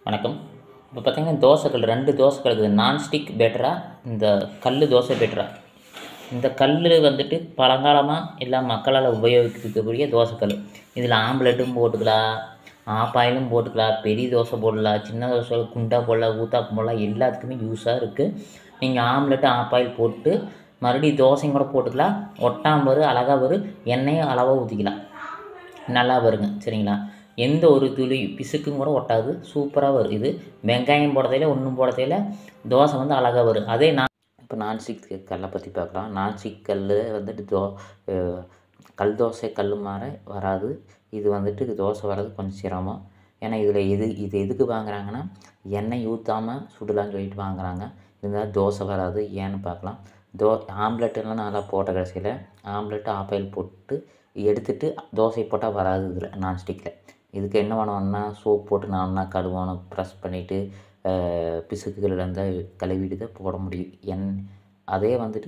வணக்கம் இப்போ பார்த்தீங்கன்னா தோசைக்கல் ரெண்டு தோசைக்கல் இருக்குது நான்ஸ்டிக் பெட்டரா இந்த கல் தோசை பெட்டரா இந்த கல் வந்துட்டு பழங்காலமாக எல்லா மக்களால் உபயோகிக்கக்கூடிய தோசைக்கல் இதில் ஆம்லெட்டும் போட்டுக்கலாம் ஆப்பாயிலும் போட்டுக்கலாம் பெரிய தோசை போடலாம் சின்ன தோசை குண்டா போடலாம் ஊத்தாப்பம் போடலாம் எல்லாத்துக்குமே யூஸாக இருக்குது நீங்கள் ஆம்லெட்டு ஆப்பாயில் போட்டு மறுபடியும் தோசையும் கூட போட்டுக்கலாம் ஒட்டாமல் வரும் அழகாக வரும் எண்ணெயும் அளவாக ஊற்றிக்கலாம் நல்லா வருங்க சரிங்களா எந்த ஒரு துளி பிசுக்கும் கூட ஒட்டாது சூப்பராக வரும் இது வெங்காயம் போடுறதையில ஒன்றும் போடுறதையில தோசை வந்து அழகாக வரும் அதே நான் இப்போ நான்ஸ்டிக் கல்லை பற்றி பார்க்கலாம் நான்ஸ்டிக் கல் வந்துட்டு தோ அஹ் கல் தோசை கல் மாதிரி வராது இது வந்துட்டு தோசை வர்றது கொஞ்சம் சிரமம் ஏன்னா இதில் எது இது எதுக்கு வாங்குறாங்கன்னா எண்ணெய் ஊற்றாமல் சுடலான்னு சொல்லிட்டு வாங்குறாங்க இருந்தால் தோசை வராது ஏன்னு பார்க்கலாம் தோ ஆம்லெட்டெல்லாம் நல்லா போட்ட கடைசியில் ஆம்லெட்டு ஆப்பாயில் போட்டு எடுத்துட்டு தோசை போட்டால் வராது இதில் நான்ஸ்டிக்கில் இதுக்கு என்ன பண்ணணும்னா சோப் போட்டு நல்லா கழுவணும் ப்ரெஸ் பண்ணிவிட்டு பிசுக்குகள் இருந்தால் கழுவிட்டு தான் போட முடியும் என் அதே வந்துட்டு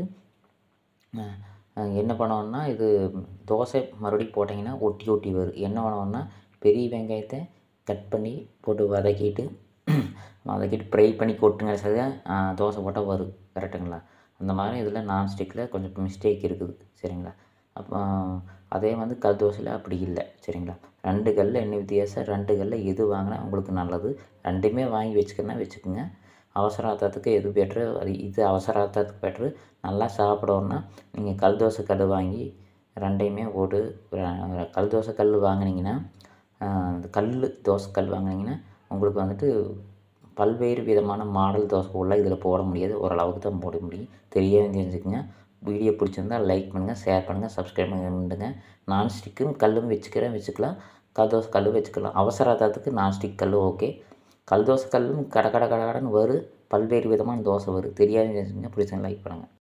அஹ், அஹ், என்ன பண்ணணும்னா இது தோசை மறுபடியும் போட்டிங்கன்னா ஒட்டி ஒட்டி வரும் என்ன பண்ணணும்னா பெரிய வெங்காயத்தை கட் பண்ணி போட்டு வதக்கிட்டு வதக்கிட்டு ஃப்ரை பண்ணி கொட்டுங்க சரியாக தோசை போட்டால் வரும் கரெக்டுங்களா அந்த மாதிரி இதில் நான்ஸ்டிக்கில் கொஞ்சம் மிஸ்டேக் இருக்குது சரிங்களா அப்போ அதே வந்து கல் தோசையில் அப்படி இல்லை சரிங்களா ரெண்டு கல்லில் என்ன வித்தியாசம் ரெண்டு கல்லில் எது வாங்கினா உங்களுக்கு நல்லது ரெண்டுமே வாங்கி வச்சுக்கணுன்னா வச்சுக்கோங்க அவசர ஆத்தத்துக்கு எது பெட்ரு அது இது அவசர ஆத்தத்துக்கு பெட்ரு நல்லா சாப்பிடணுன்னா நீங்கள் கல் தோசை கல் வாங்கி ரெண்டையுமே போட்டு ர- கல் தோசை கல் வாங்கினீங்கன்னா அந்த கல் தோசை கல் வாங்கினீங்கன்னா உங்களுக்கு வந்துட்டு பல்வேறு விதமான மாடல் தோசை போடலாம் இதில் போட முடியாது ஓரளவுக்கு தான் போட முடியும் தெரியாமல் தெரிஞ்சுக்கங்க வீடியோ பிடிச்சிருந்தா லைக் பண்ணுங்கள் ஷேர் பண்ணுங்கள் சப்ஸ்கிரைப் பண்ணுங்க நான்ஸ்டிக்கும் கல்லும் வச்சுக்கிறேன் வச்சுக்கலாம் கல் தோசை கல்லும் வச்சுக்கலாம் அவசர ஆத்தத்துக்கு நான்ஸ்டிக் கல் ஓகே கல் தோசை கல்லும் கட கட கட கடன்னு வரும் பல்வேறு விதமான தோசை வரும் தெரியாமல் தெரிஞ்சுங்க பிடிச்சா லைக் பண்ணுங்கள்